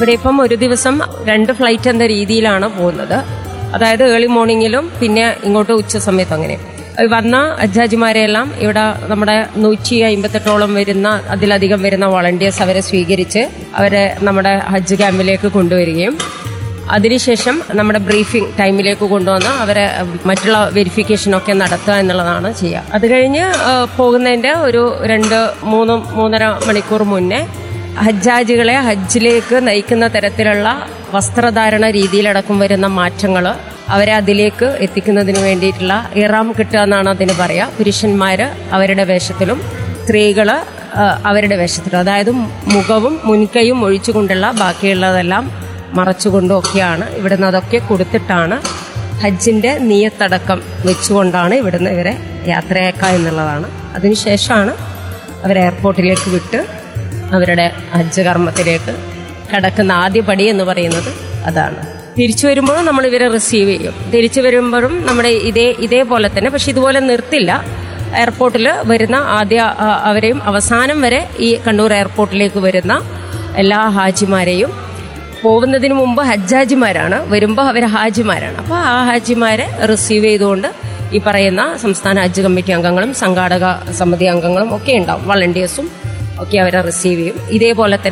ഇവിടെ ഇപ്പം ഒരു ദിവസം രണ്ട് ഫ്ലൈറ്റ് എന്ന രീതിയിലാണ് പോകുന്നത് അതായത് ഏർലി മോർണിംഗിലും പിന്നെ ഇങ്ങോട്ട് ഉച്ച സമയത്ത് അങ്ങനെ വന്ന ഹജ്ജാജിമാരെയെല്ലാം ഇവിടെ നമ്മുടെ നൂറ്റി അമ്പത്തെട്ടോളം വരുന്ന അതിലധികം വരുന്ന വളണ്ടിയേഴ്സ് അവരെ സ്വീകരിച്ച് അവരെ നമ്മുടെ ഹജ്ജ് ക്യാമ്പിലേക്ക് കൊണ്ടുവരികയും അതിനുശേഷം നമ്മുടെ ബ്രീഫിംഗ് ടൈമിലേക്ക് കൊണ്ടുവന്ന് അവരെ മറ്റുള്ള വെരിഫിക്കേഷനൊക്കെ നടത്തുക എന്നുള്ളതാണ് ചെയ്യുക അത് കഴിഞ്ഞ് ആ, പോകുന്നതിൻ്റെ ഒരു രണ്ട് മൂന്ന് മൂന്നര മണിക്കൂർ മുന്നേ ഹജ്ജാജികളെ ഹജ്ജിലേക്ക് നയിക്കുന്ന തരത്തിലുള്ള വസ്ത്രധാരണ രീതിയിലടക്കം വരുന്ന മാറ്റങ്ങൾ അവരെ അതിലേക്ക് എത്തിക്കുന്നതിന് വേണ്ടിയിട്ടുള്ള ഇറാം കിട്ടുക എന്നാണ് അതിന് പറയുക പുരുഷന്മാർ അവരുടെ വേഷത്തിലും സ്ത്രീകൾ അവരുടെ വേഷത്തിലും അതായത് മുഖവും മുൻകൈയും ഒഴിച്ചുകൊണ്ടുള്ള ബാക്കിയുള്ളതെല്ലാം മറച്ചുകൊണ്ടും ഒക്കെയാണ് ഇവിടുന്ന് അതൊക്കെ കൊടുത്തിട്ടാണ് ഹജ്ജിന്റെ നീയത്തടക്കം വെച്ചുകൊണ്ടാണ് ഇവിടുന്ന് ഇവരെ യാത്രയാക്കുക എന്നുള്ളതാണ് അതിനുശേഷമാണ് അവർ എയർപോർട്ടിലേക്ക് വിട്ട് അവരുടെ ഹജ്ജ് കർമ്മത്തിലേക്ക് കടക്കുന്ന ആദ്യ പടി എന്ന് പറയുന്നത് അതാണ് തിരിച്ചു വരുമ്പോഴും നമ്മൾ ഇവരെ റിസീവ് ചെയ്യും തിരിച്ചു വരുമ്പോഴും നമ്മുടെ ഇതേ ഇതേപോലെ തന്നെ പക്ഷെ ഇതുപോലെ നിർത്തില്ല എയർപോർട്ടിൽ വരുന്ന ആദ്യ ആ, അവരെയും അവസാനം വരെ ഈ കണ്ണൂർ എയർപോർട്ടിലേക്ക് വരുന്ന എല്ലാ ഹാജിമാരെയും പോകുന്നതിന് മുമ്പ് ഹജ്ജാജിമാരാണ് വരുമ്പോൾ അവർ ഹാജിമാരാണ് അപ്പോൾ ആ ഹാജിമാരെ റിസീവ് ചെയ്തുകൊണ്ട് ഈ പറയുന്ന സംസ്ഥാന ഹജ്ജ് കമ്മിറ്റി അംഗങ്ങളും സംഘാടക സമിതി അംഗങ്ങളും ഒക്കെ ഉണ്ടാവും വളണ്ടിയേഴ്സും ഒക്കെ അവരെ റിസീവ് ചെയ്യും ഇതേപോലെ തന്നെ